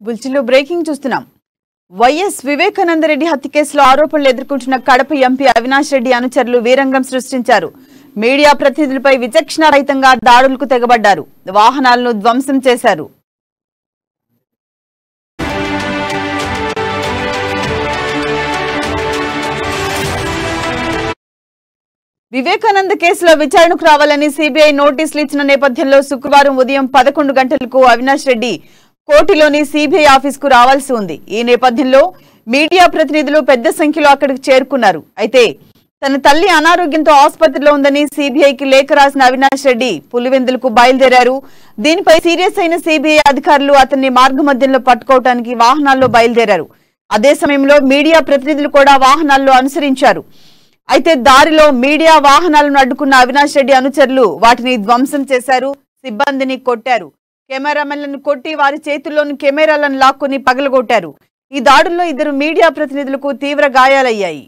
బుల్చిలో breaking చూస్తున్నాం YS Vivekananda Reddy హత్య కేసులో ఆరోపణలు ఎదుర్కొంటున్న కడప ఎంపీ అవినాష్ రెడ్డి అనుచరులు వీరంగం సృష్టించారు మీడియా ప్రతినిధులపై విచక్షణ రహితంగా దాడులకు తెగబడ్డారు వాహనాలను ధ్వంసం చేశారు వివేకానంద కేసులో విచారణకు రావాలని సిబిఐ నోటీసులు ఇచ్చిన నేపథ్యంలో శుక్రవారం ఉదయం పదకొండు గంటలకు అవినాష్ రెడ్డి కోటిలోని సిబిఐ ఆఫీస్ కు రావాల్సి ఉంది ఈ నేపథ్యంలో మీడియా ప్రతినిధులు పెద్ద సంఖ్యలో అక్కడికి చేరుకున్నారు అయితే తన తల్లి అనారోగ్యంతో ఆసుపత్రిలో ఉందని సిబిఐకి లేఖ రాసిన అవినాష్ రెడ్డి పులివెందులకు బయలుదేరారు దీనిపై సీరియస్ అయిన సిబిఐ అధికారులు అతన్ని మార్గమధ్యంలో పట్టుకోవటానికి వాహనాల్లో బయలుదేరారు అదే సమయంలో మీడియా ప్రతినిధులు కూడా వాహనాల్లో అనుసరించారు అయితే దారిలో మీడియా వాహనాలను అడ్డుకున్న అవినాష్ రెడ్డి అనుచరులు వాటిని ధ్వంసం చేశారు సిబ్బందిని కొట్టారు కెమెరామెన్లను కొట్టి వారి చేతుల్లోని కెమెరాలను లాక్కొని పగలగొట్టారు ఈ దాడుల్లో ఇద్దరు మీడియా ప్రతినిధులకు తీవ్ర గాయాలయ్యాయి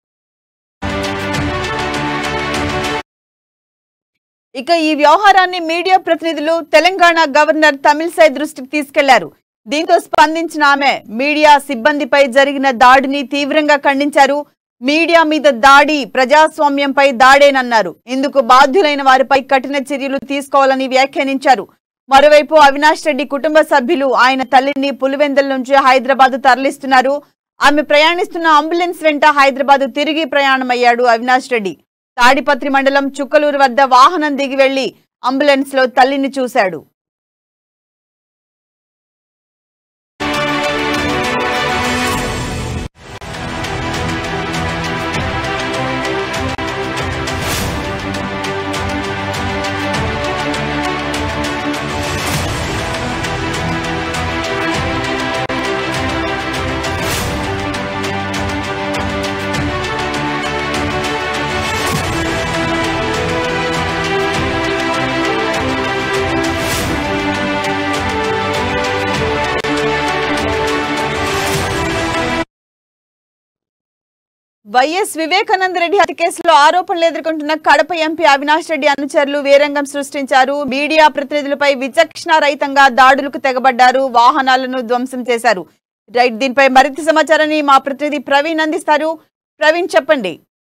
ఇక ఈ వ్యవహారాన్ని మీడియా ప్రతినిధులు తెలంగాణ గవర్నర్ తమిళసై దృష్టికి తీసుకెళ్లారు దీంతో స్పందించిన ఆమె మీడియా సిబ్బందిపై జరిగిన దాడిని తీవ్రంగా ఖండించారు మీడియా మీద దాడి ప్రజాస్వామ్యంపై దాడేనన్నారు ఇందుకు బాధ్యులైన వారిపై కఠిన చర్యలు తీసుకోవాలని వ్యాఖ్యానించారు మరోవైపు అవినాష్ రెడ్డి కుటుంబ సభ్యులు ఆయన తల్లిని పులివెందుల నుంచి హైదరాబాద్ తరలిస్తున్నారు ఆమె ప్రయాణిస్తున్న అంబులెన్స్ వెంట హైదరాబాద్ తిరిగి ప్రయాణమయ్యాడు అవినాష్ రెడ్డి తాడిపత్రి మండలం చుక్కలూరు వద్ద వాహనం దిగి వెళ్లి అంబులెన్స్ లో తల్లిని చూశాడు వైఎస్ వివేకానంద రెడ్డి హత్య కేసులో ఆరోపణలు ఎదుర్కొంటున్న కడప ఎంపీ అవినాష్ రెడ్డి అనుచరులు వీరంగం సృష్టించారు మీడియా ప్రతినిధులపై విచక్షణ రహితంగా దాడులకు తెగబడ్డారు వాహనాలను ధ్వంసం చేశారు రైట్ దీనిపై మరింత సమాచారాన్ని మా ప్రతినిధి ప్రవీణ్ అందిస్తారు ప్రవీణ్ చెప్పండి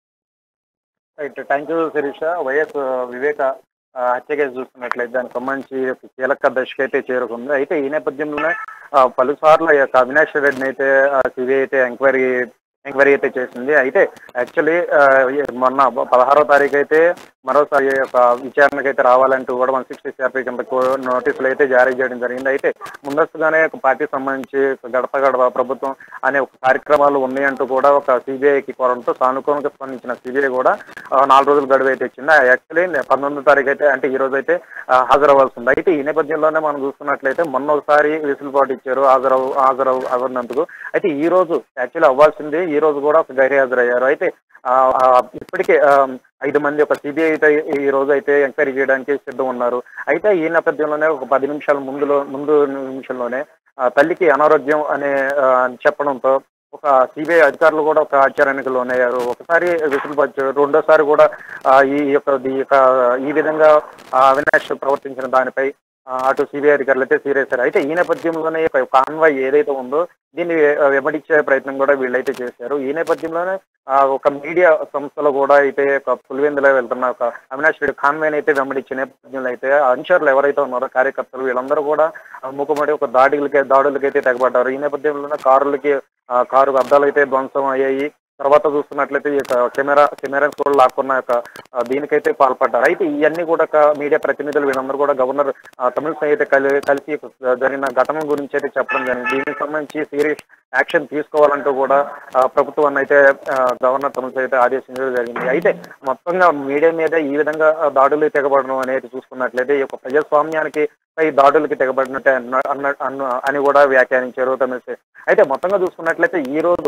right thank you Sirisha YS Viveka ఆ, హత్య కేసు చూస్తున్నట్లయితే దానికి సంబంధించి ఒక కీలక దశకు అయితే చేరుకుంది అయితే ఈ నేపథ్యంలోనే ఆ, పలుసార్లు ఈ యొక్క అవినాష్ రెడ్డిని అయితే సిబిఐ అయితే ఎంక్వైరీ ఎంక్వైరీ అయితే చేసింది అయితే యాక్చువల్లీ మొన్న పదహారో తారీఖు అయితే మరోసారి ఈ యొక్క విచారణకు అయితే రావాలంటూ కూడా వన్ సిక్స్టీ సిఆర్పీ కింద కో- నోటీసులు అయితే జారీ చేయడం జరిగింది అయితే ముందస్తుగానే ఒక పార్టీకి సంబంధించి ఒక గడప గడప ప్రభుత్వం అనే ఒక కార్యక్రమాలు ఉన్నాయంటూ కూడా ఒక సిబిఐకి కోరడంతో సానుకూలంగా స్పందించిన సిబిఐ కూడా ఆ, నాలుగు రోజులు గడువు అయితే ఇచ్చింది యాక్చువల్లీ పంతొమ్మిదో తారీఖు అయితే అంటే ఈ రోజు అయితే ఆ, హాజరవ్వాల్సి ఉంది అయితే ఈ నేపథ్యంలోనే మనం చూస్తున్నట్లయితే మొన్న ఒకసారి విసులుబాటు ఇచ్చారు హాజరవు హాజరవు అవ్వనందుకు అయితే ఈ రోజు యాక్చువల్లీ అవ్వాల్సింది ఈ రోజు కూడా ఒక గైర్ హాజరయ్యారు అయితే ఆ, ఆ, ఇప్పటికే ఆ, ఐదు మంది ఒక సిబిఐ అయితే ఈ రోజు అయితే ఎంక్వైరీ చేయడానికి సిద్ధం ఉన్నారు అయితే ఈ నేపథ్యంలోనే ఒక పది నిమిషాల ముందులో ముందు నిమిషంలోనే ఆ, తల్లికి అనారోగ్యం అనే ఆ, చెప్పడంతో ఒక సిబిఐ అధికారులు కూడా ఒక ఆశ్చర్యానికి లోనయ్యారు ఒకసారి విసులుపరిచారు రెండోసారి కూడా ఆ, ఈ యొక్క ఈ యొక్క ఈ విధంగా ఆ, అవినాష్ ప్రవర్తించిన దానిపై ఆ, అటు సిబిఐ అధికారులు అయితే సీరియస్ అయ్యారు అయితే ఈ నేపథ్యంలోనే ఈ యొక్క కాన్వాయ్ ఏదైతే ఉందో దీన్ని ఆ, వెంబడించే ప్రయత్నం కూడా వీళ్ళైతే చేశారు ఈ నేపథ్యంలోనే ఆ, ఒక మీడియా సంస్థలో కూడా అయితే ఒక పులివెందులో వెళ్తున్న ఒక అవినాష్ రెడ్డి కాన్వాయ్ అయితే వెంబడించే నేపథ్యంలో అయితే అనుచరులు ఎవరైతే ఉన్నారో కార్యకర్తలు వీళ్ళందరూ కూడా ఆ, మూకుమ్మడి ఒక దాడులకి దాడులకైతే తెగబడ్డారు ఈ నేపథ్యంలోనే కారులకి ఆ, కారు అద్దాలు అయితే ధ్వంసం అయ్యాయి తర్వాత చూస్తున్నట్లయితే ఈ యొక్క కెమెరా కెమెరా కూడా లాక్కున్న యొక్క ఆ, దీనికైతే పాల్పడ్డారు అయితే ఇవన్నీ కూడా ఒక మీడియా ప్రతినిధులు వీళ్ళందరూ కూడా గవర్నర్ ఆ, తమిళసై అయితే కలి కలిసి జరిగిన ఘటన గురించి అయితే చెప్పడం జరిగింది దీనికి సంబంధించి సీరియస్ యాక్షన్ తీసుకోవాలంటూ కూడా ఆ, ప్రభుత్వాన్ని అయితే ఆ, గవర్నర్ తమిళసై అయితే ఆదేశించడం జరిగింది అయితే మొత్తంగా మీడియా మీద ఈ విధంగా ఆ, దాడులు తెగబడడం అనేది చూసుకున్నట్లయితే ఈ యొక్క ప్రజాస్వామ్యానికి పై దాడులకి తెగబడినట్టే అన్న అన్న- అన్న- అని కూడా వ్యాఖ్యానించారు తమిళసై అయితే మొత్తంగా చూసుకున్నట్లయితే ఈ రోజు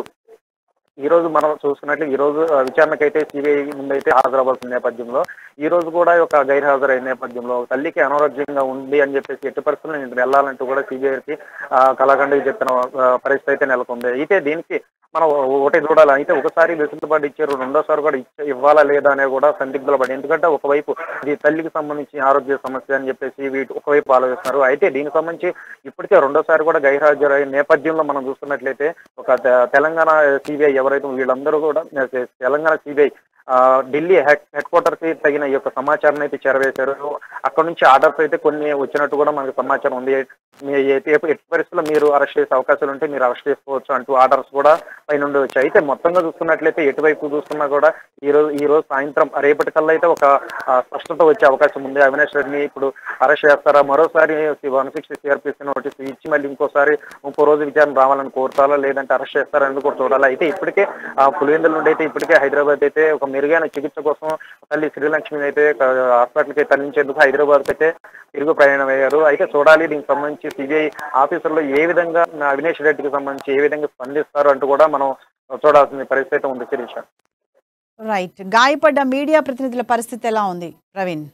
ఈ రోజు మనం చూసుకున్నట్లు ఈ రోజు ఆ, విచారణకైతే సిబిఐ ముందైతే హాజరవ్వాల్సిన నేపథ్యంలో ఈ రోజు కూడా ఒక గైర్హాజరైన నేపథ్యంలో తల్లికి అనారోగ్యంగా ఉంది అని చెప్పేసి ఎట్టి పరిస్థితుల్లో నేను వెళ్ళాలంటూ కూడా సిబిఐకి కళాఖండకి చెప్పిన ఆ, పరిస్థితి అయితే నెలకొంది అయితే దీనికి మనం ఒకటి చూడాలి అయితే ఒకసారి వెసులుబాటు ఇచ్చారు రెండోసారి కూడా ఇచ్చ- ఇవ్వాలా లేదా అనే కూడా సందిగ్ధులు పడి ఎందుకంటే ఒకవైపు ఇది తల్లికి సంబంధించి ఆరోగ్య సమస్య అని చెప్పేసి వీటి ఒకవైపు ఆలోచిస్తున్నారు అయితే దీనికి సంబంధించి ఇప్పటికే రెండోసారి కూడా గైర్హాజరైన నేపథ్యంలో మనం చూస్తున్నట్లయితే ఒక తె- తెలంగాణ సిబిఐ ఎవరైతే వీళ్ళందరూ కూడా తెలంగాణ సిబిఐ ఆ, ఢిల్లీ హెడ్ హెడ్ క్వార్టర్ కి తగిన ఈ యొక్క సమాచారం అయితే చేరవేశారు అక్కడ నుంచి ఆర్డర్స్ అయితే కొన్ని వచ్చినట్టు కూడా మనకు సమాచారం ఉంది మీ ఎట్టి ఎట్టి పరిస్థితుల్లో మీరు అరెస్ట్ చేసే అవకాశాలు ఉంటే మీరు అరెస్ట్ చేసుకోవచ్చు అంటూ ఆర్డర్స్ కూడా పై నుండి వచ్చాయి అయితే మొత్తంగా చూస్తున్నట్లయితే ఎటువైపు చూస్తున్నా కూడా ఈ రోజు ఈ రోజు సాయంత్రం రేపటి కల్లా అయితే ఒక ఆ, స్పష్టత వచ్చే అవకాశం ఉంది అవినాష్ రెడ్డిని ఇప్పుడు అరెస్ట్ చేస్తారా మరోసారి వన్ సిక్స్టీ సిఆర్పిసి నోటీస్ ఇచ్చి మళ్ళీ ఇంకోసారి ఇంకో రోజు విచారణ రావాలని కోరుతారా లేదంటే అరెస్ట్ చేస్తారా అని కూడా చూడాలి అయితే ఇప్పటికే ఆ, పులివెందుల నుండి అయితే ఇప్పటికే హైదరాబాద్ అయితే ఒక మెరుగైన చికిత్స కోసం తల్లి శ్రీలక్ష్మిని అయితే ఆ, హాస్పిటల్కి తరలించేందుకు హైదరాబాద్ అయితే తిరుగు ప్రయాణం అయ్యారు అయితే చూడాలి దీనికి సంబంధించి సిబిఐ ఆఫీసర్లు ఏ విధంగా ఆ, అవినేష్ రెడ్డికి సంబంధించి ఏ విధంగా స్పందిస్తారు అంటూ కూడా మనం చూడాల్సిన పరిస్థితి అయితే ఉంది శిరీష రైట్ గాయపడ్డ మీడియా ప్రతినిధుల పరిస్థితి ఎలా ఉంది Praveen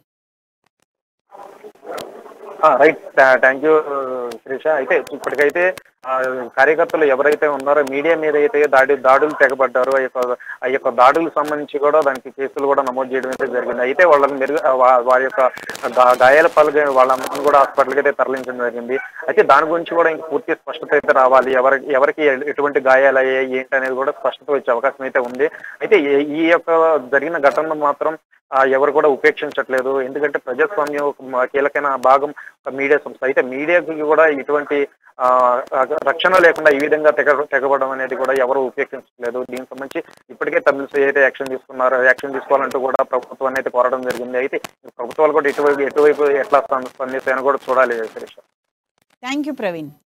right thank you Sirisha అయితే ఇప్పటికైతే ఆ, కార్యకర్తలు ఎవరైతే ఉన్నారో మీడియా మీద అయితే దాడి దాడులు తెగబడ్డారో ఆ యొక్క ఆ యొక్క దాడులకు సంబంధించి కూడా దానికి కేసులు కూడా నమోదు చేయడం అయితే జరిగింది అయితే వాళ్ళని మెరుగు వా- వారి యొక్క గా- గాయాల పాల్గొని వాళ్ళందరినీ కూడా హాస్పిటల్కి అయితే తరలించడం జరిగింది అయితే దాని గురించి కూడా ఇంకా పూర్తి స్పష్టత అయితే రావాలి ఎవరికి ఎవరికి ఎటువంటి గాయాలు అయ్యాయి ఏంటి అనేది కూడా స్పష్టత వచ్చే అవకాశం అయితే ఉంది అయితే ఈ- ఈ యొక్క జరిగిన ఘటనను మాత్రం ఆ, ఎవరు కూడా ఉపేక్షించట్లేదు ఎందుకంటే ప్రజాస్వామ్యం ఒక మ- కీలకమైన భాగం ఒక మీడియా సంస్థ అయితే మీడియాకి కూడా ఇటువంటి ఆ, రక్షణ లేకుండా ఈ విధంగా తెగ తెగబడడం అనేది కూడా ఎవరు ఉపేక్షించట్లేదు దీనికి సంబంధించి ఇప్పటికే తమిళ అయితే యాక్షన్ తీసుకున్నారు యాక్షన్ తీసుకోవాలంటూ కూడా ప్రభుత్వాన్ని అయితే కోరడం జరిగింది అయితే ప్రభుత్వాలు కూడా ఎటువైపు ఎటువైపు ఎట్లా స్పందిస్తాయని కూడా చూడాలి శిరీష థ్యాంక్ యూ ప్రవీణ్